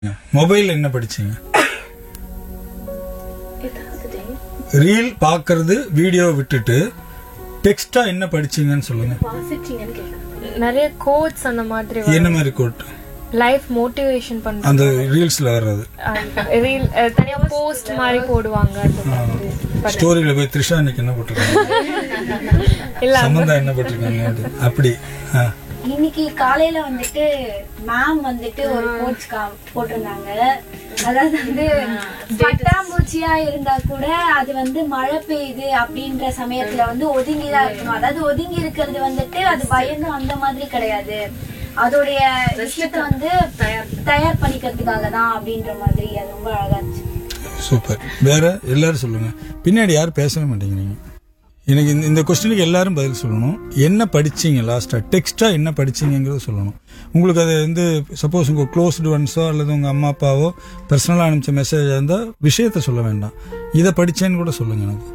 Mobile என்ன படிச்சீங்க reel பார்க்கறது வீடியோ விட்டுட்டு டெக்ஸ்டா என்ன படிச்சீங்கன்னு சொல்லுங்க நிறைய கோட்ஸ் அந்த மாதிரி என்ன மாதிரி கோட் லைஃப் மோட்டிவேஷன் பண்ற அந்த ரீல்ஸ்ல வர்றது ரீல் தனியா போஸ்ட் மாதிரி போடுவாங்க அந்த மாதிரி ஸ்டோரியில போய் த்ரிஷா இன்னைக்கு என்ன போட்டிருக்காங்க இல்ல சம்பந்தா என்ன போட்டிருக்காங்க அப்படி. அப்படி ஆ. இன்னைக்கு காலையில வந்துட்டு மேம் வந்துட்டு ஒரு கோட்ஸ் போட்டிருந்தாங்க அதாவது வந்து பட்டாம்பூச்சியா இருந்தா கூட அது வந்து மழை பெய்யுது அப்படின்ற சமயத்துல வந்து ஒதுங்கிதான் இருக்கணும் அதாவது ஒதுங்கி இருக்கிறது வந்துட்டு அது பயந்து அந்த மாதிரி கிடையாது அதோடைய விஷயத்த வந்து தயார் பண்ணிக்கிறதுக்காக தான் அப்படின்ற மாதிரி அது ரொம்ப அழகா இருந்துச்சு சூப்பர் வேற எல்லாரும் சொல்லுங்க பின்னாடி யாரும் பேசவே மாட்டேங்கிறீங்க எனக்கு இந்த- இந்த கொஸ்டினுக்கு எல்லாரும் பதில் சொல்லணும் என்ன படிச்சீங்க லாஸ்டா டெக்ஸ்டா என்ன படிச்சீங்கிறத சொல்லணும் உங்களுக்கு அது வந்து சப்போஸ் உங்க க்ளோஸ்டு ஒன்ஸோ அல்லது உங்க அம்மா அப்பாவோ பர்சனலா அனுப்பிச்ச மெசேஜ் இருந்தா விஷயத்த சொல்ல வேண்டாம் இதை படிச்சேன்னு கூட சொல்லுங்க எனக்கு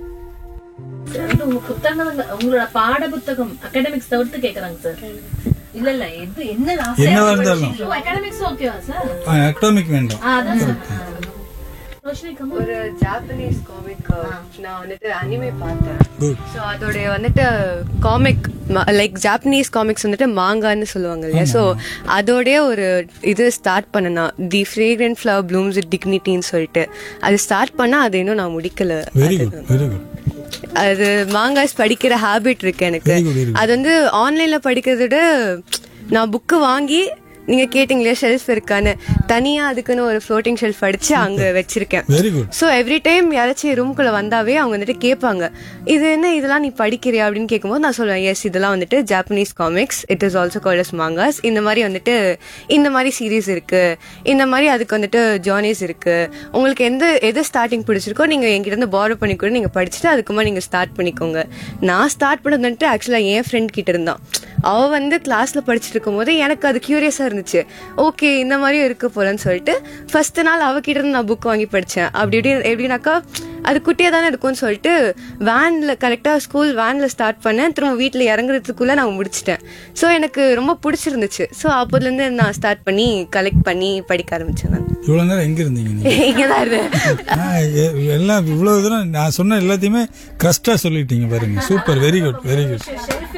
வந்து உங்க புத்தகம் உங்களோட பாட புத்தகம் அகாடமிக்ஸ் தவிர்த்து கேக்குறாங்க சார் இல்ல இல்ல எது என்ன என்னவா இருந்தாலும் அகாடமிக்ஸ் ஓகேவா சார் அகாடமிக் வேண்டாம் அதான் சார் ரோஷினி கமல் ஒரு ஜாப்பனீஸ் காமிக் நான் வந்துட்டு அனிமே பார்த்தேன் குட் ஸோ அதோடைய வந்துட்டு காமிக் லைக் ஜாப்பனீஸ் காமிக்ஸ் வந்துட்டு மாங்கான்னு சொல்லுவாங்க இல்லையா ஸோ அதோடைய ஒரு இது ஸ்டார்ட் பண்ணனா the fragrant flower blooms with டிக்னிட்டின்னு சொல்லிட்டு அது ஸ்டார்ட் பண்ணா அது இன்னும் நான் முடிக்கல வெரி குட் வெரி குட் அது மாங்காஸ் படிக்கிற ஹாபிட் இருக்கு எனக்கு Very good, very good. அது வந்து ஆன்லைன்ல படிக்கிறத விட நான் புக்கு வாங்கி நீங்க கேட்டீங்களே ஷெல்ஃப் இருக்கான்னு தனியா அதுக்குன்னு ஒரு ஃப்ளோட்டிங் ஷெல்ஃப் அடிச்சு அங்க வச்சிருக்கேன் very good so every time யாராச்சும் ரூம்குள்ள வந்தாவே அவங்க வந்துட்டு கேட்பாங்க இது என்ன இதெல்லாம் நீ படிக்கிறியா அப்படின்னு கேட்கும்போது நான் சொல்லுவேன் எஸ் இதெல்லாம் வந்துட்டு Japanese comics it is also called as mangas இந்த மாதிரி வந்துட்டு இந்த மாதிரி சீரீஸ் இருக்கு இந்த மாதிரி அதுக்கு வந்துட்டு ஜார்னிஸ் இருக்கு உங்களுக்கு எந்த எது ஸ்டார்டிங் பிடிச்சிருக்கோ நீங்க என்கிட்ட இருந்து பாரோ பண்ணி கூட நீங்க படிச்சுட்டு அதுக்குமா நீங்க ஸ்டார்ட் பண்ணிக்கோங்க நான் ஸ்டார்ட் பண்ணது வந்துட்டு ஆக்சுவலா என் ஃப்ரெண்ட் கிட்ட இருந்தான் அவ வந்து கிளாஸ்ல படிச்சுட்டு இருக்கும்போது எனக்கு அது கியூரியஸா இருந்துச்சு ஓகே இந்த மாதிரியும் இருக்கு போலன்னு சொல்லிட்டு ஃபர்ஸ்ட் நாள் அவகிட்ட இருந்து நான் புக் வாங்கி படிச்சேன் அப்படி இப்படி எப்படின்னாக்கா அது குட்டியா தானே இருக்கும்னு சொல்லிட்டு வேன்ல கரெக்டா ஸ்கூல் வேன்ல ஸ்டார்ட் பண்ணேன் திரும்ப வீட்ல இறங்குறதுக்குள்ள நான் முடிச்சிட்டேன் ஸோ எனக்கு ரொம்ப பிடிச்சிருந்துச்சு ஸோ அப்போதுல இருந்து நான் ஸ்டார்ட் பண்ணி கலெக்ட் பண்ணி படிக்க ஆரம்பிச்சேன் நான் இவ்வளவு நேரம் எங்க இருந்தீங்க நீங்க இங்கதான் இருந்தேன் ஆ, எ- எல்லாம் இவ்வளவு தூரம் நான் சொன்ன எல்லாத்தையுமே கரெக்டா சொல்லிட்டீங்க பாருங்க super very good very good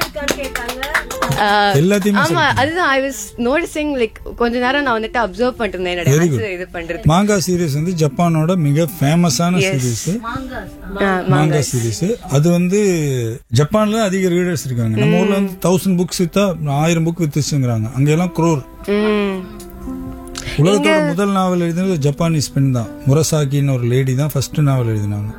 எல்லாத்தையுமே ஆமா அதுதான் ஐ வாஸ் நோட்டிசிங் லைக் கொஞ்ச நேரம் நான் வந்துட்டு அப்சர்வ் பண்ணிட்டு இருந்தேன் என்னோட Very good. answer இது பண்றது மாங்கா சீரிஸ் வந்து ஜப்பானோட மிக ஃபேமஸான சீரிஸ் மாங்கா சீரிஸ் அது வந்து ஜப்பான்ல அதிக ரீடர்ஸ் இருக்காங்க நம்ம ஊர்ல வந்து தௌசண்ட் புக்ஸ் வித்தா ஆயிரம் புக் வித்துச்சுங்கிறாங்க அங்க எல்லாம் குரோர் ம் உலகத்தோட முதல் நாவல் எழுதினது ஜப்பானீஸ் பெண் தான் முரசாக்கின்னு ஒரு லேடி தான் ஃபர்ஸ்ட் நாவல் எழுதினாங்க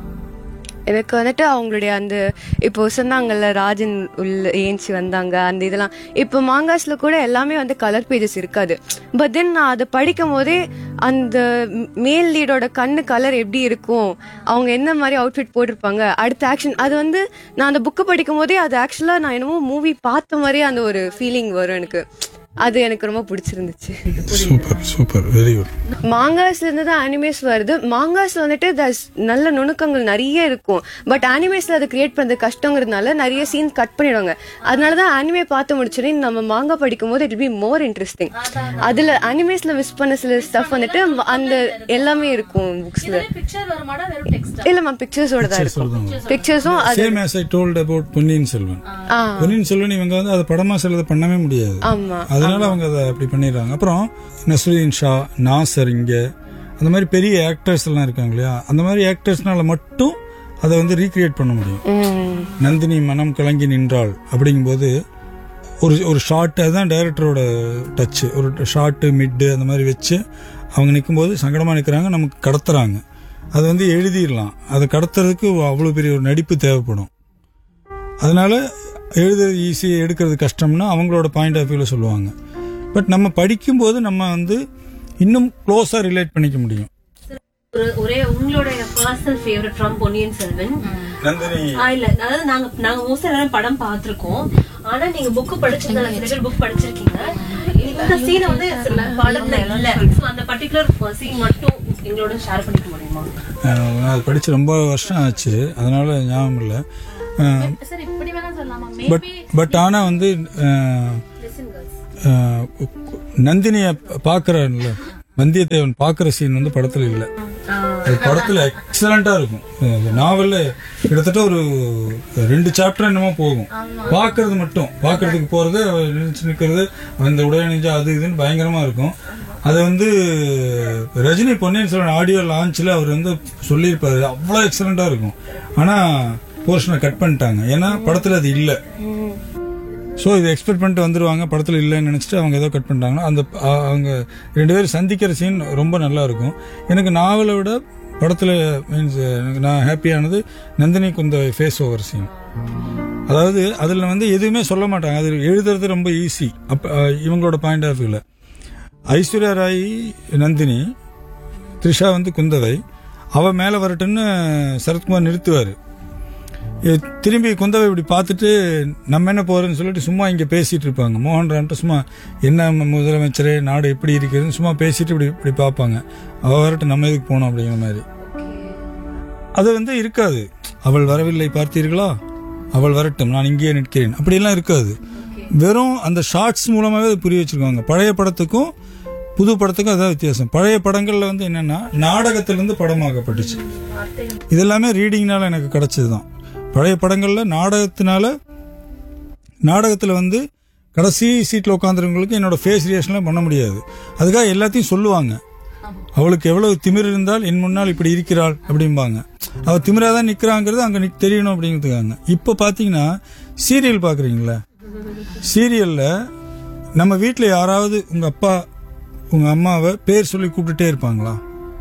எனக்கு வந்துட்டு அவங்களுடைய அந்த இப்போ சொன்னாங்கல்ல ராஜன் உள்ள ஏஞ்சி வந்தாங்க அந்த இதெல்லாம் இப்போ மாங்காஸ்ல கூட எல்லாமே வந்து கலர் பேஜஸ் இருக்காது பட் தென் நான் அதை படிக்கும் போதே அந்த மேல் லீடோட கண்ணு கலர் எப்படி இருக்கும் அவங்க என்ன மாதிரி அவுட்ஃபிட் போட்டிருப்பாங்க அடுத்த ஆக்ஷன் அது வந்து நான் அந்த புக்கு படிக்கும் போதே அது ஆக்சுவலா நான் என்னமோ மூவி பார்த்த மாதிரியே அந்த ஒரு ஃபீலிங் வரும் எனக்கு அது எனக்கு ரொம்ப பிடிச்சிருந்துச்சு சூப்பர் சூப்பர் வெரி குட் மாங்காஸ்ல இருந்து தான் அனிமேஸ் வருது மாங்காஸ்ல வந்துட்டு there's நல்ல நுணுக்கங்கள் நிறைய இருக்கும் பட் அனிமேஸ்ல அதை கிரியேட் பண்றது கஷ்டங்கிறதுனால நிறைய சீன் கட் பண்ணிடுவாங்க அதனால தான் அனிமே பார்த்து முடிச்சோடனே நம்ம மாங்கா படிக்கும் போது இட் பி மோர் இன்ட்ரெஸ்டிங் அதுல அனிமேஸ்ல மிஸ் பண்ண சில ஸ்டஃப் வந்துட்டு அந்த எல்லாமே இருக்கும் புக்ஸ்ல பிக்சர் வர மாட்டா வெறும் டெக்ஸ்ட் இல்லம்மா பிக்சர்ஸோட தான் இருக்கும் பிக்சர்ஸும் அது same as I told about Ponniyin Selvan Ponniyin Selvan இவங்க வந்து அதை படமா செல்வதை பண்ணவே முடியாது ஆமா அதனால அவங்க அதை அப்படி பண்ணிடுறாங்க அப்புறம் நஸ்ருதீன் ஷா நாசர் இங்க அந்த மாதிரி பெரிய ஆக்டர்ஸ் எல்லாம் இருக்காங்க இல்லையா அந்த மாதிரி ஆக்டர்ஸ்னால மட்டும் அதை வந்து ரீக்ரியேட் பண்ண முடியும் உம் நந்தினி மனம் கலங்கி நின்றாள் அப்படிங்கும்போது ஒரு ஒரு ஷார்ட் அதுதான் டைரக்டரோட டச் ஒரு ஷார்ட்டு மிட்டு அந்த மாதிரி வச்சு அவங்க நிற்கும்போது சங்கடமாக நிற்கிறாங்க நமக்கு கடத்துறாங்க அது வந்து எழுதிடலாம் அதை கடத்துறதுக்கு அவ்வளோ பெரிய ஒரு நடிப்பு தேவைப்படும் அதனால எழுதுறது ஈஸி எடுக்கிறது கஷ்டம்னா அவங்களோட பாயிண்ட் ஆஃப் வியூவில் சொல்லுவாங்க பட் நம்ம படிக்கும்போது நம்ம வந்து இன்னும் க்ளோஸாக ரிலேட் பண்ணிக்க முடியும் ஒரு ஒரே உங்களுடைய personal favourite from Ponniyin Selvan Nandini ஆ, இல்ல அதாவது நாங்க நாங்க மோஸ்ட் எல்லாரும் படம் பார்த்திருக்கோம் ஆனா நீங்க புக் படிச்சிருந்தா சில பேர் புக் படிச்சிருக்கீங்க இந்த சீனை வந்து படத்துல இல்ல So, அந்த பர்டிகுலர் சீன் மட்டும் எங்களோட ஷேர் பண்ணிக்க முடியுமா அஹ், நான் அது படித்து ரொம்ப வருஷம் ஆச்சு அதனால ஞாபகம் இல்லை சார் இப்படி வேணா சொல்லலாமா பட் பட் ஆனால் வந்து அஹ், லிசன் கேர்ள்ஸ் அஹ், நந்தினியை பார்க்குறேன்ல வந்தியத்தேவன் பாக்குற சீன் வந்து படத்துல இல்ல அது படத்துல எக்ஸலண்டா இருக்கும் அது நாவல்ல கிட்டத்தட்ட ஒரு ரெண்டு சாப்டர் என்னமோ போகும் பாக்குறது மட்டும் பாக்குறதுக்கு போறது அவர் நினைச்சு நிக்கிறது அந்த உடைய நெஞ்சா அது இதுன்னு பயங்கரமா இருக்கும் அது வந்து ரஜினி பொன்னியின் செல்வன் ஆடியோ லான்ச்ல அவர் வந்து சொல்லியிருப்பாரு அவ்வளவு எக்ஸலண்டா இருக்கும் ஆனா போர்ஷனை கட் பண்ணிட்டாங்க ஏன்னா படத்துல அது இல்ல ஸோ இதை எக்ஸ்பெக்ட் பண்ணிட்டு வந்துருவாங்க படத்தில் இல்லைன்னு நினச்சிட்டு அவங்க ஏதோ கட் பண்ணிட்டாங்கன்னா அந்த அ- அவங்க ரெண்டு பேரும் சந்திக்கிற சீன் ரொம்ப நல்லா இருக்கும் எனக்கு நாவலை விட படத்தில் மீன்ஸ் எனக்கு நான் ஹாப்பியானது நந்தினி குந்த ஃபேஸ் ஓவர் சீன் அதாவது அதில் வந்து எதுவுமே சொல்ல மாட்டாங்க அது எழுதுறது ரொம்ப ஈஸி அப்ப அஹ், இவங்களோட பாயிண்ட் ஆஃப் வியூவில் ஐஸ்வர்யா ராய் நந்தினி த்ரிஷா வந்து குந்தவை அவ மேலே வரட்டுன்னு சரத்குமார் நிறுத்துவார் இ- திரும்பி குந்தவை இப்படி பார்த்துட்டு நம்ம என்ன போறோம்னு சொல்லிட்டு சும்மா இங்க பேசிட்டு இருப்பாங்க மோகன் ராம்ட்ட சும்மா என்ன ம- முதலமைச்சரே நாடு எப்படி இருக்குதுன்னு சும்மா பேசிட்டு இப்படி இப்படி பார்ப்பாங்க அவ வரட்டு நம்ம எதுக்கு போனோம் அப்படிங்கிற மாதிரி அது வந்து இருக்காது அவள் வரவில்லை பார்த்தீர்களா அவள் வரட்டும் நான் இங்கேயே நிற்கிறேன் அப்படியெல்லாம் இருக்காது வெறும் அந்த ஷார்ட்ஸ் மூலமாவே அது புரிய வச்சிருக்காங்க பழைய படத்துக்கும் புது படத்துக்கும் அதான் வித்தியாசம் பழைய படங்கள்ல வந்து என்னன்னா நாடகத்திலிருந்து படமாக்கப்பட்டுச்சு இதெல்லாமே ரீடிங்னால எனக்கு கிடைச்சதுதான் பழைய படங்கள்ல நாடகத்தினால நாடகத்துல வந்து கடைசி சீட்ல உட்காந்துருவங்களுக்கு என்னோட ஃபேஸ் ரியாக்ஷன்லாம் பண்ண முடியாது அதுக்காக எல்லாத்தையும் சொல்லுவாங்க அவளுக்கு எவ்வளவு திமிர் இருந்தால் என் முன்னால் இப்படி இருக்கிறாள் அப்படிம்பாங்க அவ திமிரா தான் நிக்கிறாங்கிறது அங்க நிக்- தெரியணும் அப்படிங்கிறதுக்காங்க இப்ப பாத்தீங்கன்னா சீரியல் பாக்குறீங்களா சீரியல்ல நம்ம வீட்ல யாராவது உங்க அப்பா உங்க அம்மாவை பேர் சொல்லி கூப்பிட்டுட்டே இருப்பாங்களா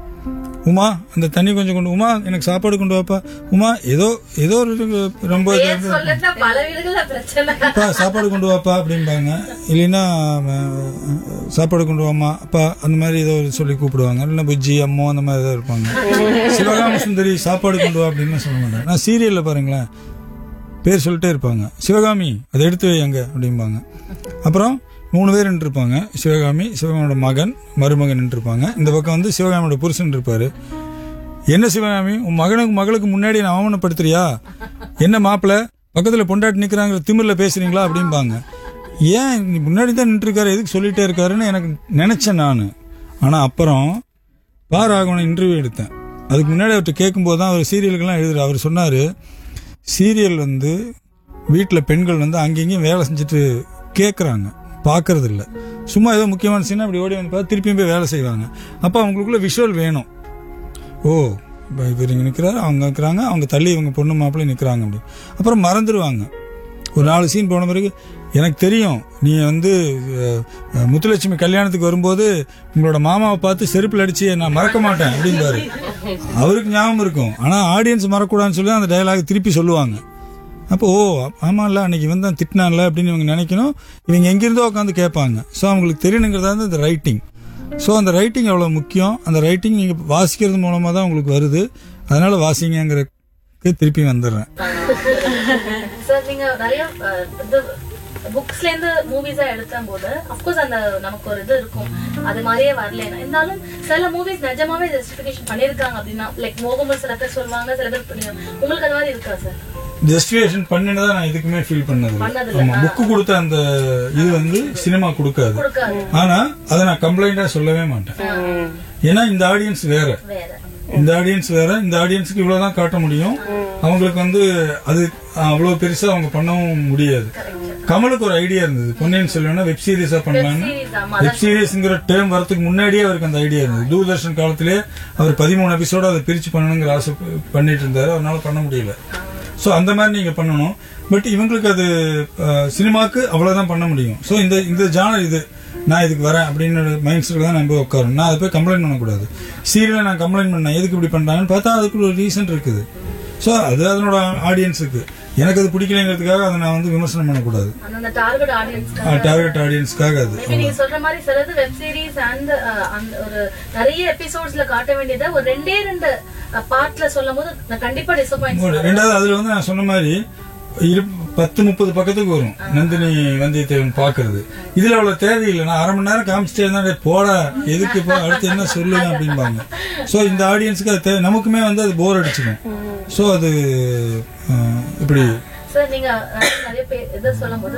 உமா அந்த தண்ணி கொஞ்சம் கொண்டு உமா எனக்கு சாப்பாடு கொண்டு வாப்பா உமா ஏதோ ஏதோ ஒரு ரொம்ப இதா இருக்கு. பல வீடுகள்ல பிரச்சனை அப்பா சாப்பாடு கொண்டு வாப்பா அப்படிம்பாங்க இல்லைன்னா அஹ், சாப்பாடு கொண்டு வாமா அப்பா அந்த மாதிரி ஏதோ ஒரு சொல்லி கூப்பிடுவாங்க இல்லைன்னா புஜ்ஜி அம்மோ அந்த மாதிரி ஏதோ இருப்பாங்க சிவகாம சுந்தரி சாப்பாடு கொண்டு வா அப்படின்னு சொல்ல மாட்டாங்க நான் சீரியல்ல பாருங்களேன் பேர் சொல்லிட்டே இருப்பாங்க சிவகாமி அதை எடுத்து வை அங்க அப்படிம்பாங்க அப்புறம் மூணு பேர் நின்றுருப்பாங்க சிவகாமி சிவகாமியோட மகன் மருமகன் நின்றுருப்பாங்க இந்த பக்கம் வந்து சிவகாமியோட புருஷன் இருப்பாரு என்ன சிவகாமி உன் மகனுக்கு மகளுக்கு முன்னாடி நான் அவமானப்படுத்துறியா என்ன மாப்பிள பக்கத்துல பொண்டாட்டி நிக்கிறாங்கிற திமிர்ல பேசுறீங்களா அப்படிம்பாங்க ஏன் நீ முன்னாடி தான் நின்றுருக்காரு எதுக்கு சொல்லிட்டே இருக்காருன்னு எனக்கு நினைச்சேன் நான் ஆனா அப்புறம் பா ராகவன் இன்டர்வியூ எடுத்தேன் அதுக்கு முன்னாடி அவர்கிட்ட கேட்கும்போது தான் அவர் சீரியலுக்கெல்லாம் எழுதுறாரு அவர் சொன்னாரு சீரியல் வந்து வீட்டில் பெண்கள் வந்து அங்கேயும் வேலை செஞ்சுட்டு கேட்குறாங்க பார்க்கறது இல்ல சும்மா ஏதோ முக்கியமான சீனா அப்படி ஓடி வந்து பார்த்து திருப்பியும் போய் வேலை செய்வாங்க அப்போ அவங்களுக்குள்ள விஷுவல் வேணும் ஓ இப்போ இவர் இங்கே நிற்கிறாரு அவங்க நிற்கிறாங்க அவங்க தள்ளி இவங்க பொண்ணு மாப்பிள்ளை நிற்கிறாங்க அப்படி அப்புறம் மறந்துடுவாங்க ஒரு நாலு சீன் போன பிறகு எனக்கு தெரியும் நீ வந்து அஹ், அஹ், முத்துலட்சுமி கல்யாணத்துக்கு வரும்போது உங்களோட மாமாவை பார்த்து செருப்பில் அடிச்சு நான் மறக்க மாட்டேன் அப்படிம்பாரு அவருக்கு ஞாபகம் இருக்கும் ஆனால் ஆடியன்ஸ் மறக்கூடாதுன்னு சொல்லி அந்த டயலாக் திருப்பி சொல்லுவாங்க அப்போ ஓ ஆமாம்ல அன்னைக்கு இவன் தான் திட்டினான்ல அப்படின்னு இவங்க நினைக்கணும் இவங்க எங்கிருந்தோ உட்காந்து கேட்பாங்க ஸோ அவங்களுக்கு தெரியணுங்கிறதா வந்து இந்த ரைட்டிங் ஸோ அந்த ரைட்டிங் எவ்வளோ முக்கியம் அந்த ரைட்டிங் நீங்கள் வாசிக்கிறது மூலமாக தான் உங்களுக்கு வருது அதனால வாசிங்கங்கிறதுக்கு திருப்பி வந்துடுறேன் சார் நீங்க நிறைய அஹ், இது புக்ஸ்ல இருந்து மூவிஸா எடுத்த போது அப்கோர்ஸ் அந்த நமக்கு ஒரு இது இருக்கும் அது மாதிரியே வரலனா இருந்தாலும் சில மூவிஸ் நிஜமாவே ஜஸ்டிபிகேஷன் பண்ணிருக்காங்க அப்படின்னா லைக் மோகமல் சில பேர் சொல்லுவாங்க சில பேர் பண்ணி- உங்களுக்கு அது மாதிரி இருக்கா சார் ஜஸ்டிஃபிகேஷன் பண்ணிட்டு தான் நான் இதுக்குமே ஃபீல் பண்ணது பண்ணதில்ல. ஆமா புக்கு கொடுத்த அந்த இது வந்து சினிமா கொடுக்காது கொடுக்காது ஆனா அதை நான் கம்ப்ளைண்டா சொல்லவே மாட்டேன் ஏன்னா இந்த ஆடியன்ஸ் வேற வேற இந்த ஆடியன்ஸ் வேற இந்த ஆடியன்ஸ்க்கு இவ்வளவுதான் காட்ட முடியும் அவங்களுக்கு வந்து அது அவ்வளவு பெருசா அவங்க பண்ணவும் முடியாது கமலுக்கு ஒரு ஐடியா இருந்தது பொன்னியின் செல்வனா வெப் சீரிஸா பண்ணலான்னு series, ஆமா. வெப் சீரிஸ்ங்கிற டேர்ம் வரதுக்கு முன்னாடியே அவருக்கு அந்த ஐடியா இருந்தது தூர்தர்ஷன் காலத்திலே அவர் பதிமூணு எபிசோட அதை பிரிச்சு பண்ணணுங்கிற ஆசை ப- பண்ணிட்டு இருந்தாரு அவனால பண்ண முடியல சோ அந்த மாதிரி நீங்க பண்ணணும் பட் இவங்களுக்கு அது அஹ், சினிமாக்கு அவ்வளவுதான் பண்ண முடியும் சோ இந்த இந்த ஜானர் இது நான் இதுக்கு வரேன் அப்படின்னு மைண்ட் செட் தான் நான் போய் உட்காரணும் நான் அதை போய் கம்ப்ளைண்ட் பண்ணக்கூடாது சீரியலை நான் கம்ப்ளைண்ட் பண்ணேன் எதுக்கு இப்படி பண்றாங்கன்னு பார்த்தா அதுக்கு ஒரு ரீசன் இருக்குது சோ அது அதனோட ஆடியன்ஸுக்கு எனக்கு அது பிடிக்கலைங்கிறதுக்காக அதை நான் வந்து விமர்சனம் பண்ணக்கூடாது அந்த டார்கெட் ஆடியன்ஸ் டார்கெட் ஆடியன்ஸ்க்காக அது மேபி நீங்க சொல்ற மாதிரி சிலது வெப் சீரிஸ் அண்ட் அந்த ஒரு நிறைய எபிசோட்ஸ்ல காட்ட வேண்டியதை ஒரு ரெண்டே ரெண்டு பார்ட்ல சொல்லும் போது நான் கண்டிப்பா டிசப்பாயிண்ட் ஒரு ரெண்டாவது அதுல வந்து நான் சொன்ன மாதிரி இரு பத்து முப்பது பக்கத்துக்கு வரும் நந்தினி வந்தியத்தேவன் பாக்குறது இதுல அவ்வளவு தேவையில்லை நான் அரை மணி நேரம் காமிச்சிட்டே இருந்தா "டேய், போடா எதுக்கு போ அடுத்து என்ன சொல்லுங்க அப்படிம்பாங்க சோ இந்த ஆடியன்ஸ்க்கு அது தேவை நமக்குமே வந்து அது போர் அடிச்சிடும் சோ அது அஹ், இப்படி சார் நீங்க அஹ், நிறைய பேர் இதை சொல்லும் போது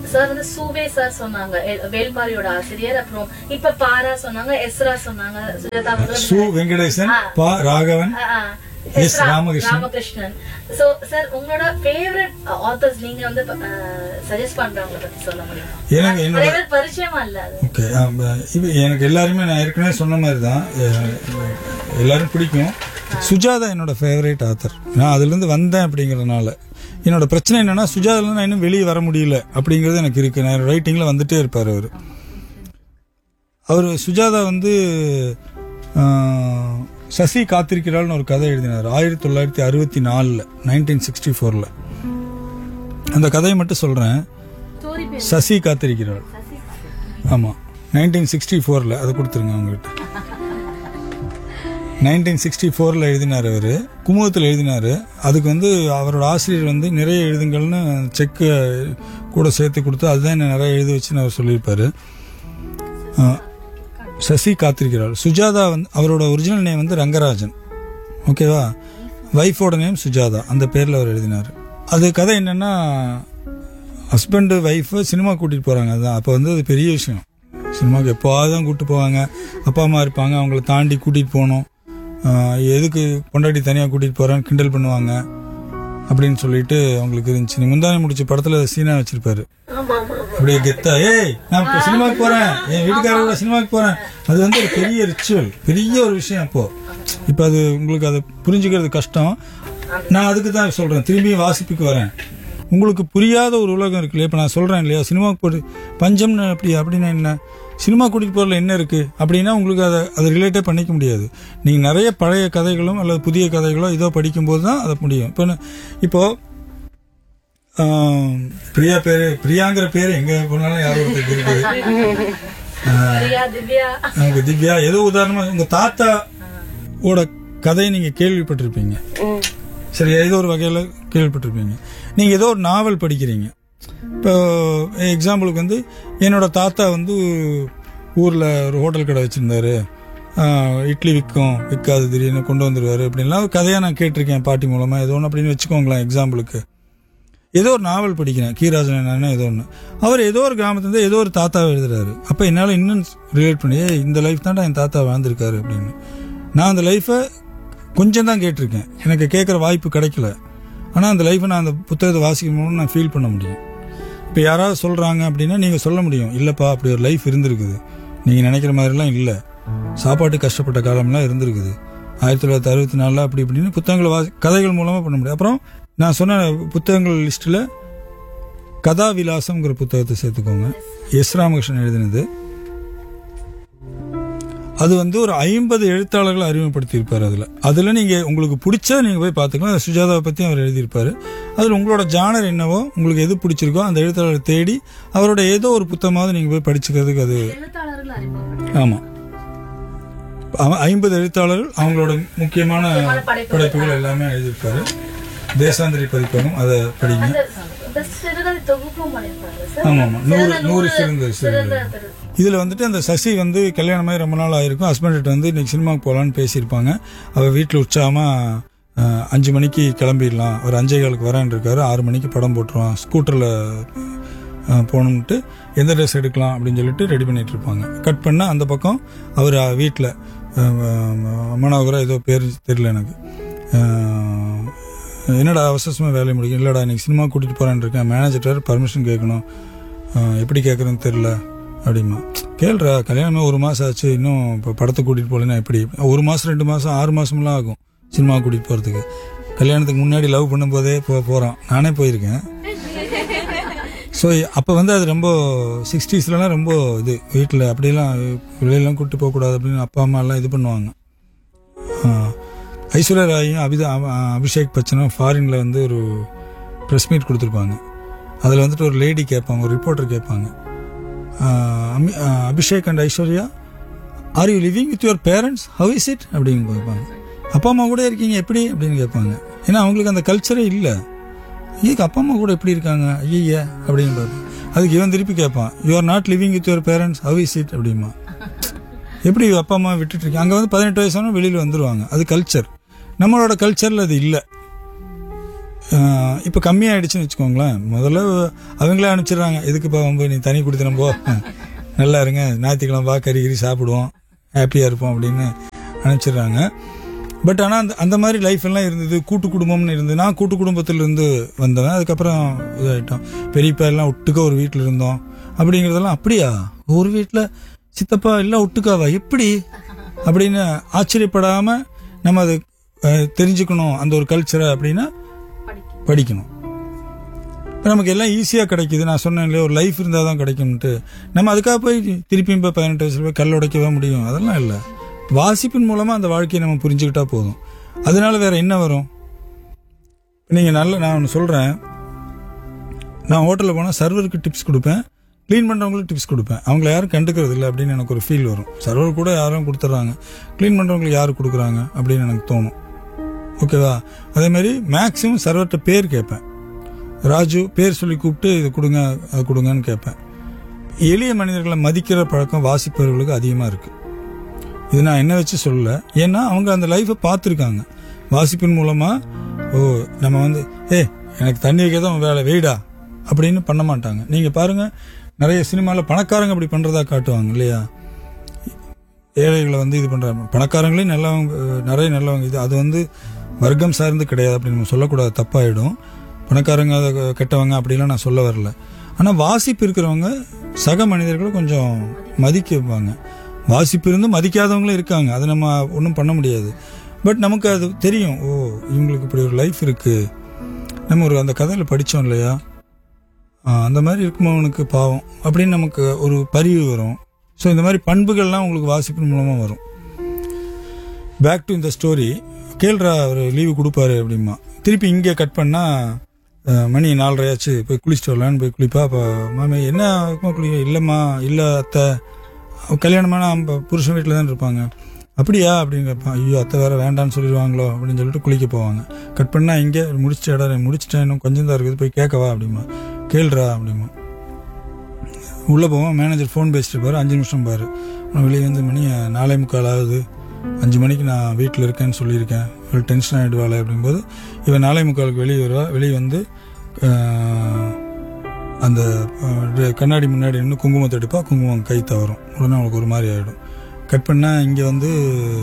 சார் வந்து சூவே சார் சொன்னாங்க எ- வேல்மாரியோட ஆசிரியர் அப்புறம் இப்ப பாரா சொன்னாங்க எஸ்ரா சொன்னாங்க சுஜாதா அவர்களும் சு வெங்கடேசன் பா ராகவன் ஆ, ஆ. S Esra Ramakrishnan. Ramakrishnan so sir உங்களோட ஃபேவரட் ஆத்தர்ஸ் நீங்க வந்து சஜஸ்ட் பண்றவங்கள பத்தி சொல்ல முடியுமா எனக்கு என்னோட நிறைய பேர் பரிச்சயமா இல்ல அது ஓகே இப்போ எனக்கு எல்லாருமே நான் ஏற்கனவே சொன்ன மாதிரி தான் அஹ், எல்லாரும் பிடிக்கும் சுஜாதா என்னோட ஃபேவரேட் ஆத்தர் நான் அதுலேருந்து வந்தேன் அப்படிங்கிறதுனால என்னோட பிரச்சனை என்னன்னா சுஜாதாலேருந்து நான் இன்னும் வெளியே வர முடியல அப்படிங்கிறது எனக்கு இருக்கு நான் ரைட்டிங்கில் வந்துட்டே இருப்பார் அவர் அவர் சுஜாதா வந்து ஆஹ், சசி காத்திருக்கிறாள்னு ஒரு கதை எழுதினார் ஆயிரத்தி தொள்ளாயிரத்தி அறுபத்தி நாலில் நைன்டீன் சிக்ஸ்டி ஃபோரில் அந்த கதையை மட்டும் சொல்கிறேன் சசி காத்திருக்கிறாள் ஆமாம் நைன்டீன் சிக்ஸ்டி ஃபோரில் அதை கொடுத்துருங்க அவங்ககிட்ட நைன்டீன் சிக்ஸ்டி ஃபோரில் எழுதினார் அவர் குமுகத்தில் எழுதினார் அதுக்கு வந்து அவரோட ஆசிரியர் வந்து நிறைய எழுதுங்கள்னு செக்கு கூட சேர்த்து கொடுத்து அதுதான் என்ன நிறைய எழுதி வச்சுன்னு அவர் சொல்லியிருப்பாரு ஆ, சசி காத்திருக்கிறார் சுஜாதா வந்து அவரோட ஒரிஜினல் நேம் வந்து ரங்கராஜன் ஓகேவா ஒய்ஃபோட நேம் சுஜாதா அந்த பேரில் அவர் எழுதினார் அது கதை என்னன்னா ஹஸ்பண்டு ஒய்ஃபு சினிமா கூட்டிகிட்டு போகிறாங்க அதுதான் அப்போ வந்து அது பெரிய விஷயம் சினிமாவுக்கு எப்போவாவது தான் கூப்பிட்டு போவாங்க அப்பா அம்மா இருப்பாங்க அவங்கள தாண்டி கூட்டிகிட்டு போகணும் ஆஹ் எதுக்கு பொண்டாட்டி தனியாக கூட்டிகிட்டு போகிறேன்னு கிண்டல் பண்ணுவாங்க அப்படின்னு சொல்லிட்டு அவங்களுக்கு இருந்துச்சு நீ முந்தானி முடிச்ச படத்தில் சீனா வச்சிருப்பாரு அப்படியே கெத்தா ஏய் நான் இப்போ சினிமாவுக்கு போகிறேன் என் வீட்டுக்காரோட சினிமாவுக்கு போகிறேன் அது வந்து ஒரு பெரிய ரிச்சுவல் பெரிய ஒரு விஷயம் அப்போ இப்போ அது உங்களுக்கு அதை புரிஞ்சுக்கிறது கஷ்டம் நான் அதுக்கு தான் சொல்கிறேன் திரும்பி வாசிப்புக்கு வரேன் உங்களுக்கு புரியாத ஒரு உலகம் இருக்குல்லையா இப்போ நான் சொல்கிறேன் இல்லையா சினிமாவுக்கு போட்டு பஞ்சம்னு அப்படி அப்படின்னா என்ன சினிமா கூட்டிகிட்டு போகிறதுல என்ன இருக்குது அப்படின்னா உங்களுக்கு அதை அதை ரிலேட்டே பண்ணிக்க முடியாது நீங்கள் நிறைய பழைய கதைகளும் அல்லது புதிய கதைகளோ இதோ படிக்கும்போது தான் அதை முடியும் இப்போ நான்- இப்போ ஆம், பிரியா பேரு பிரியாங்கிற பேர் எங்க போனாலும் யாரும் ஒருத்தருக்கு இருக்குது பிரியா திவ்யா நமக்கு திவ்யா ஏதோ உதாரணமா உங்க தாத்தா ஓட கதையை நீங்க கேள்விப்பட்டிருப்பீங்க சரி ஏதோ ஒரு வகையில கேள்விப்பட்டிருப்பீங்க நீங்க ஏதோ ஒரு நாவல் படிக்கிறீங்க இப்போ எக்ஸாம்பிளுக்கு வந்து என்னோட தாத்தா வந்து ஊர்ல ஒரு ஹோட்டல் கடை வச்சிருந்தாரு ஆஹ், இட்லி விற்கும் விற்காது திடீர்னு கொண்டு வந்துருவாரு அப்படின்லாம் ஒரு கதையா நான் கேட்டிருக்கேன் பாட்டி மூலமா ஏதோ ஒன்று அப்படின்னு வச்சுக்கோங்களேன் எக்ஸாம்பிளுக்கு ஏதோ ஒரு நாவல் படிக்கிறேன் கீராஜன் என்னன்னு ஏதோ ஒன்று அவர் ஏதோ ஒரு கிராமத்துலேருந்து ஏதோ ஒரு தாத்தாவை எழுதுறாரு அப்போ என்னால் இன்னும் ரிலேட் பண்ணி "ஏய், இந்த லைஃப் தான்டா என் தாத்தா வாழ்ந்திருக்காரு அப்படின்னு நான் அந்த லைஃப்பை கொஞ்சம் தான் கேட்டிருக்கேன் எனக்கு கேட்குற வாய்ப்பு கிடைக்கல ஆனால் அந்த லைஃப்பை நான் அந்த புத்தகத்தை வாசிக்கும் போது நான் ஃபீல் பண்ண முடியும் இப்போ யாராவது சொல்கிறாங்க அப்படின்னா நீங்கள் சொல்ல முடியும் இல்லைப்பா அப்படி ஒரு லைஃப் இருந்திருக்குது நீங்கள் நினைக்கிற மாதிரிலாம் இல்லை சாப்பாட்டு கஷ்டப்பட்ட காலம்லாம் இருந்திருக்குது ஆயிரத்தி தொள்ளாயிரத்தி அறுபத்தி நாலில் அப்படி இப்படின்னு புத்தகங்களை வாசி கதைகள் மூலமாக பண்ண முடியும் அப்புறம் நான் சொன்ன புத்தகங்கள் லிஸ்ட்டில் கதா விலாசம்ங்கிற புத்தகத்தை சேர்த்துக்கோங்க எஸ் ராமகிருஷ்ணன் எழுதினது அது வந்து ஒரு ஐம்பது எழுத்தாளர்களை அறிமுகப்படுத்தியிருப்பார் அதில் அதில் நீங்கள் உங்களுக்கு பிடிச்சதை நீங்கள் போய் பார்த்துக்கலாம் அது சுஜாதாவை பற்றி அவர் எழுதியிருப்பார் அதில் உங்களோட ஜானர் என்னவோ உங்களுக்கு எது பிடிச்சிருக்கோ அந்த எழுத்தாளரை தேடி அவரோட ஏதோ ஒரு புத்தகமாவது நீங்கள் போய் படிச்சுக்கிறதுக்கு அது எழுத்தாளர்கள் அறிமுகம் ஆமாம் ஐம்பது எழுத்தாளர்கள் அவங்களோட முக்கியமான படைப்புகள் எல்லாமே எழுதியிருப்பாரு தேசாந்திரி பதிப்பகம் அதை படிங்க இந்த சிறுகதை தொகுப்பும் பண்ணிருப்பாங்க சார் ஆமா ஆமா நூறு நூறு சிறந்த சிறந்த திரு- இதுல வந்துட்டு அந்த சசி வந்து கல்யாணமாகி ரொம்ப நாள் ஆயிருக்கும் ஹஸ்பண்ட் வந்து இன்னைக்கு சினிமாவுக்கு போகலான்னு பேசியிருப்பாங்க அவ வீட்டில் உற்சாகமா அஹ், அஞ்சு மணிக்கு கிளம்பிடலாம் ஒரு அஞ்சே காலுக்கு வரேன் இருக்காரு ஆறு மணிக்கு படம் போட்டுருவான் ஸ்கூட்டரில் போகணுன்ட்டு எந்த ட்ரெஸ் எடுக்கலாம் அப்படின்னு சொல்லிட்டு ரெடி பண்ணிட்டு இருப்பாங்க கட் பண்ண அந்த பக்கம் அவர் வீட்டில் மனோகரா ஏதோ பேர் தெரியல எனக்கு அஹ், என்னடா அவசரமாக வேலையை முடிக்கும் இல்லைடா இன்னைக்கு சினிமா கூட்டிகிட்டு போகிறேன்னு இருக்கேன் மேனேஜர்கிட்ட பர்மிஷன் கேட்கணும் அஹ், எப்படி கேட்குறேன்னு தெரில அப்படிமா கேள்றா கல்யாணமே ஒரு மாதம் ஆச்சு இன்னும் இப்போ படத்தை கூட்டிகிட்டு போகலன்னா எப்படி ஒரு மாதம் ரெண்டு மாதம் ஆறு மாதம்லாம் ஆகும் சினிமா கூட்டிகிட்டு போகிறதுக்கு கல்யாணத்துக்கு முன்னாடி லவ் பண்ணும்போதே போ போகிறோம் நானே போயிருக்கேன் ஸோ அப்போ வந்து அது ரொம்ப சிக்ஸ்டீஸ்லலாம் ரொம்ப இது வீட்டில் அப்படியெல்லாம் வெளியெல்லாம் கூப்பிட்டு போகக்கூடாது அப்படின்னு அப்பா அம்மா எல்லாம் இது பண்ணுவாங்க ஆஹ், ஐஸ்வர்யா ராயும் அபிதா அ- அபிஷேக் பச்சனும் ஃபாரினில் வந்து ஒரு ப்ரெஸ் மீட் கொடுத்துருப்பாங்க அதில் வந்துட்டு ஒரு லேடி கேட்பாங்க ஒரு ரிப்போர்ட்டர் கேட்பாங்க ஆஹ், அமி- ah, Abhishek and Aishwarya are you living with your parents how is it அப்படின்னு கேட்பாங்க அப்பா அம்மா கூட இருக்கீங்க எப்படி அப்படின்னு கேட்பாங்க ஏன்னா அவங்களுக்கு அந்த கல்ச்சரே இல்லை ஐயக்கு அப்பா அம்மா கூட எப்படி இருக்காங்க ஐய அப்படின்னு பார்ப்பேன் அதுக்கு இவன் திருப்பி கேட்பான் you are not living with your parents how is it அப்படிமா எப்படி அப்பா அம்மா விட்டுட்டு இருக்கீங்க அங்கே வந்து பதினெட்டு வயசான வெளியில் வந்துருவாங்க அது கல்ச்சர் நம்மளோட கல்ச்சரில் அது இல்லை இப்போ கம்மியாயிடுச்சுன்னு வச்சுக்கோங்களேன் முதல்ல அவங்களே அனுப்பிச்சிடுறாங்க எதுக்குப்பா வம்பு நீ தனி கொடுத்துறோம் போ நல்லா இருங்க ஞாயிற்றுக்கிழமை வா கறி கறி சாப்பிடுவோம் ஹாப்பியாக இருப்போம் அப்படின்னு அனுப்பிச்சிடுறாங்க பட் ஆனால் அந்த அந்த மாதிரி லைஃப் எல்லாம் இருந்தது கூட்டு குடும்பம்னு இருந்து நான் கூட்டு குடும்பத்துல இருந்து வந்தவன் அதுக்கப்புறம் இதாயிட்டோம் பெரியப்பா எல்லாம் ஒட்டுக்க ஒரு வீட்டில் இருந்தோம் அப்படிங்கிறதெல்லாம் அப்படியா ஒரு வீட்டில் சித்தப்பா எல்லாம் ஒட்டுக்காவா எப்படி அப்படின்னு ஆச்சரியப்படாம நம்ம அது அஹ், தெரிஞ்சுக்கணும் அந்த ஒரு கல்ச்சரை அப்படின்னா படிக்கணும் இப்போ நமக்கு எல்லாம் ஈஸியாக கிடைக்குது நான் சொன்னேன் இல்லையா ஒரு லைஃப் இருந்தால் தான் கிடைக்கும்ட்டு நம்ம அதுக்காக போய் திருப்பியும் இப்போ பதினெட்டு வயசுல போய் கல் உடைக்கவே முடியும் அதெல்லாம் இல்லை வாசிப்பின் மூலமாக அந்த வாழ்க்கையை நம்ம புரிஞ்சுக்கிட்டா போதும் அதனால வேற என்ன வரும் நீங்கள் நல்ல நான் ஒன்று சொல்கிறேன் நான் ஹோட்டலில் போனால் சர்வருக்கு டிப்ஸ் கொடுப்பேன் க்ளீன் பண்ணுறவங்களுக்கு டிப்ஸ் கொடுப்பேன் அவங்கள யாரும் கண்டுக்கிறது இல்லை அப்படின்னு எனக்கு ஒரு ஃபீல் வரும் சர்வர் கூட யாரும் கொடுத்துட்றாங்க க்ளீன் பண்ணுறவங்களுக்கு யார் கொடுக்குறாங்க அப்படின்னு எனக்கு தோணும் ஓகேவா அதே மாதிரி மேக்ஸிமம் சர்வர்கிட்ட பேர் கேட்பேன் ராஜு பேர் சொல்லி கூப்பிட்டு இது கொடுங்க அது கொடுங்கன்னு கேட்பேன் எளிய மனிதர்களை மதிக்கிற பழக்கம் வாசிப்பவர்களுக்கு அதிகமாக இருக்கு இது நான் என்ன வச்சு சொல்லல ஏன்னா அவங்க அந்த லைஃப்பை பார்த்துருக்காங்க வாசிப்பின் மூலமா ஓ நம்ம வந்து ஏ எனக்கு தண்ணி வைக்க தான் வேலை வெயிடா அப்படின்னு பண்ண மாட்டாங்க நீங்க பாருங்க நிறைய சினிமாவில் பணக்காரங்க அப்படி பண்றதா காட்டுவாங்க இல்லையா ஏழைகளை வந்து இது பண்றாங்க பணக்காரங்களையும் நல்லவங்க அஹ், நிறைய நல்லவங்க இது அது வந்து வர்க்கம் சார்ந்து கிடையாது அப்படின்னு நம்ம சொல்லக்கூடாது தப்பாயிடும் பணக்காரங்க அதை கெட்டவங்க அப்படிலாம் நான் சொல்ல வரல ஆனால் வாசிப்பு இருக்கிறவங்க சக மனிதர்களை கொஞ்சம் மதிக்க வைப்பாங்க வாசிப்பு இருந்து மதிக்காதவங்களும் இருக்காங்க அதை நம்ம ஒன்றும் பண்ண முடியாது பட் நமக்கு அது தெரியும் ஓ இவங்களுக்கு இப்படி ஒரு லைஃப் இருக்கு நம்ம ஒரு அந்த கதையில் படித்தோம் இல்லையா ஆ, அந்த மாதிரி இருக்குமவனுக்கு பாவம் அப்படின்னு நமக்கு ஒரு பரிவு வரும் ஸோ இந்த மாதிரி பண்புகள்லாம் உங்களுக்கு வாசிப்பின் மூலமாக வரும் பேக் டு இந்த ஸ்டோரி கேள்றா அவர் லீவு கொடுப்பாரு அப்படிமா திருப்பி இங்கே கட் பண்ணா அஹ், மணி நாலரையாச்சு போய் குளிச்சுட்டு வரலான்னு போய் குளிப்பா அப்போ மாமி என்ன இருக்குமா குளி இல்லைம்மா இல்லை அத்தை அவ கல்யாணமான நம்ம புருஷன் வீட்டில் தான் இருப்பாங்க அப்படியா அப்படின்னு கேட்பான் ஐயோ அத்தை வேற வேண்டான்னு சொல்லிடுவாங்களோ அப்படின்னு சொல்லிட்டு குளிக்க போவாங்க கட் பண்ணா இங்கே முடிச்சிட்ட இடம் முடிச்சிட்டேன் இன்னும் கொஞ்சம் தான் இருக்குது போய் கேட்கவா அப்படிமா கேள்றா அப்படிமா உள்ளே போவோம் மேனேஜர் ஃபோன் பேசிட்டு இருப்பாரு அஞ்சு நிமிஷம் பாரு அப்புறம் வெளியே வந்து மணி நாலே முக்கால் ஆகுது அஞ்சு மணிக்கு நான் வீட்டில் இருக்கேன்னு சொல்லியிருக்கேன் இவ்வளோ டென்ஷன் ஆகிடுவாள் அப்படிங்கும்போது இவன் நாலே முக்காலுக்கு வெளியே வருவா வெளியே வந்து ஆஹ், அந்த ஆஹ், கண்ணாடி முன்னாடி நின்று குங்குமத்தை எடுப்பா குங்குமம் கை தவறும் உடனே அவளுக்கு ஒரு மாதிரி ஆகிடும் கட் பண்ணால் இங்கே வந்து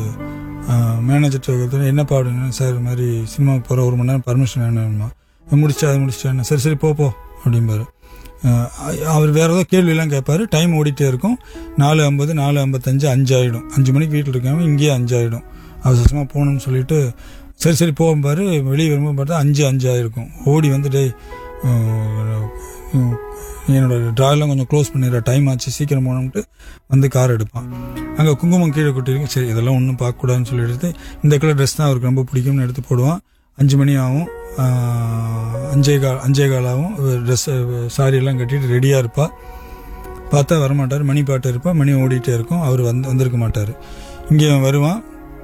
மேனேஜர்கிட்ட என்னப்பா அப்படின்னு சார் இது மாதிரி சினிமாவுக்கு போகிற ஒரு மணி நேரம் பர்மிஷன் வேணுமா முடிச்சா அது முடிச்சிட்டேன் சரி சரி போ போ அப்படிம்பாரு அஹ் அவர் வேற ஏதோ கேள்வியெல்லாம் கேட்பாரு டைம் ஓடிட்டே இருக்கும் நாலு ஐம்பது நாலு ஐம்பத்தஞ்சு அஞ்சு ஆயிடும் அஞ்சு மணிக்கு வீட்டில் இருக்காம இங்கேயே அஞ்சு ஆயிடும் அவசரமாக போகணும்னு சொல்லிட்டு சரி சரி போகும்பாரு வெளியே வரும்போது பார்த்தா அஞ்சு அஞ்சு ஆயிருக்கும் ஓடி வந்து டேய் அஹ், அஹ், என்னோட ட்ராயெல்லாம் கொஞ்சம் க்ளோஸ் பண்ணிடுற டைம் ஆச்சு சீக்கிரம் போகணும்ட்டு வந்து கார் எடுப்பான் அங்கே குங்குமம் கீழே கொட்டிருக்கு சரி இதெல்லாம் ஒன்றும் பார்க்கக்கூடாதுன்னு சொல்லி எடுத்து இந்த கலர் ட்ரெஸ் தான் அவருக்கு ரொம்ப பிடிக்கும்னு எடுத்து போடுவான் அஞ்சு மணி ஆகும் ஆஹ், அஞ்சே கால் அஞ்சே கால் ஆகும் ட்ரெஸ் சாரி எல்லாம் கட்டிட்டு ரெடியாக இருப்பா பார்த்தா வரமாட்டார் மணி பாட்டு இருப்பா மணி ஓடிட்டே இருக்கும் அவர் வந்து வந்திருக்க மாட்டார் இங்கே வருவான்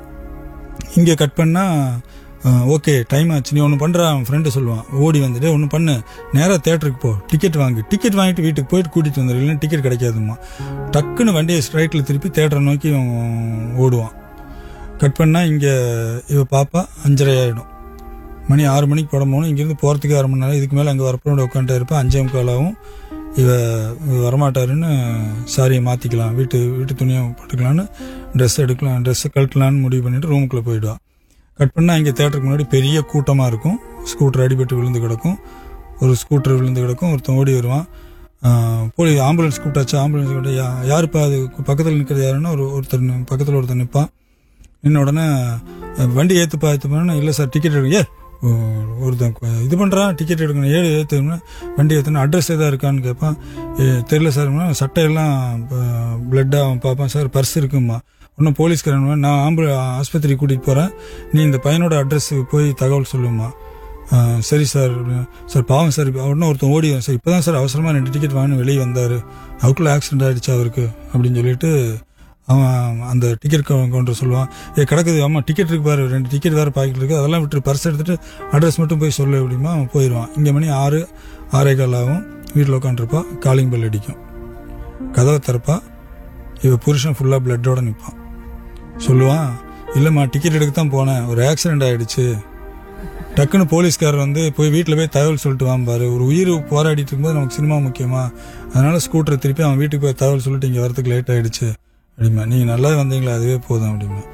இங்கே கட் பண்ணால் ஓகே டைம் ஆச்சு நீ ஒன்று பண்ணுற அவன் ஃப்ரெண்டு சொல்லுவான் ஓடி வந்துட்டு ஒன்று பண்ணு நேராக தேட்டருக்கு போ டிக்கெட் வாங்கு டிக்கெட் வாங்கிட்டு வீட்டுக்கு போயிட்டு கூட்டிகிட்டு வந்துடு இல்லைன்னா டிக்கெட் கிடைக்காதும்மா டக்குன்னு வண்டியை ஸ்ட்ரைட்டில் திருப்பி தேட்டரை நோக்கி அவன் ஓடுவான் கட் பண்ணால் இங்கே இவ பாப்பா அஞ்சரை ஆகிடும் மணி ஆறு மணிக்கு படம் போகணும் இங்கேருந்து போகிறதுக்கு அரை மணி நேரம் இதுக்கு மேலே அங்கே வரப்போட உட்காந்துட்டே இருப்பேன் அஞ்சே முக்காலாகவும் இவ இவ வரமாட்டாருன்னு சாரியை மாற்றிக்கலாம் வீட்டு வீட்டு துணியை போட்டுக்கலான்னு ட்ரெஸ் எடுக்கலாம் ட்ரெஸ்ஸை கழட்டலான்னு முடிவு பண்ணிட்டு ரூமுக்குள்ளே போயிடுவான் கட் பண்ணால் இங்கே தேட்டருக்கு முன்னாடி பெரிய கூட்டமாக இருக்கும் ஸ்கூட்டர் அடிபட்டு விழுந்து கிடக்கும் ஒரு ஸ்கூட்டர் விழுந்து கிடக்கும் ஒருத்தன் ஓடி வருவான் ஆஹ் போலி ஆம்புலன்ஸ் கூப்பிட்டாச்சு ஆம்புலன்ஸ் கூப்பிட்டா யா யாருப்பா அது பக்கத்தில் நிற்கிறது யாருன்னா ஒரு ஒருத்தர் பக்கத்தில் ஒருத்தர் நிற்பான் நின்ன உடனே அஹ், வண்டி ஏற்றுப்பா ஏற்றுப்பான்னு இல்லை சார் டிக்கெட் எடுக்க ஏ ஒ- ஒருத்தன் கு- இது பண்ணுறான் டிக்கெட் எடுக்கணும் ஏழு ஏற்றுனா வண்டி ஏற்றணும் அட்ரஸ் எதாவது இருக்கான்னு கேட்பான் "ஏ, தெரியல சார் சட்டையெல்லாம் பிளட்டாக அவன் பார்ப்பான் சார் பர்ஸ் இருக்குமா இன்னும் போலீஸ்காரன் நான் ஆம்பு ஆஸ்பத்திரி கூட்டிகிட்டு போகிறேன் நீ இந்த பையனோட அட்ரஸுக்கு போய் தகவல் சொல்லுமா "ஆ, சரி சார் அப்படின்னா, சார் பாவம் சார் இப்போ உடனே ஒருத்தன் ஓடி வந்தான். சார் இப்போ தான் சார் அவசரமாக ரெண்டு டிக்கெட் வாங்கி வெளியே வந்தார் அதுக்குள்ளே ஆக்சிடென்ட் ஆகிடுச்சு அவருக்கு அப்படின்னு சொல்லிட்டு அவன் அந்த டிக்கெட் கவுண்டர் சொல்லுவான் ஏ கிடக்குது அம்மா டிக்கெட் இருக்கு பாரு ரெண்டு டிக்கெட் வேறு பாக்கெட் இருக்குது அதெல்லாம் விட்டு பர்ஸ் எடுத்துட்டு அட்ரஸ் மட்டும் போய் சொல்லு அப்படிமா அவன் போயிடுவான் இங்கே மணி ஆறு ஆறே கால் ஆகும் வீட்டில் உட்காந்துருப்பா காலிங் பெல் அடிக்கும் கதவை திறப்பா இவ புருஷன் ஃபுல்லாக பிளட்டோட நிற்பான் சொல்லுவான் இல்லைம்மா டிக்கெட் எடுக்க தான் போனேன் ஒரு ஆக்சிடென்ட் ஆயிடுச்சு டக்குன்னு போலீஸ்காரர் வந்து போய் வீட்டில் போய் தகவல் சொல்லிட்டு வாம்பாரு ஒரு உயிர் போராடிட்டு இருக்கும்போது நமக்கு சினிமா முக்கியமா அதனால ஸ்கூட்டரை திருப்பி அவன் வீட்டுக்கு போய் தகவல் சொல்லிட்டு இங்கே வரதுக்கு லேட் ஆயிடுச்சு அப்படிமா நீங்கள் நல்லா வந்தீங்களா அதுவே போதும் அப்படிமா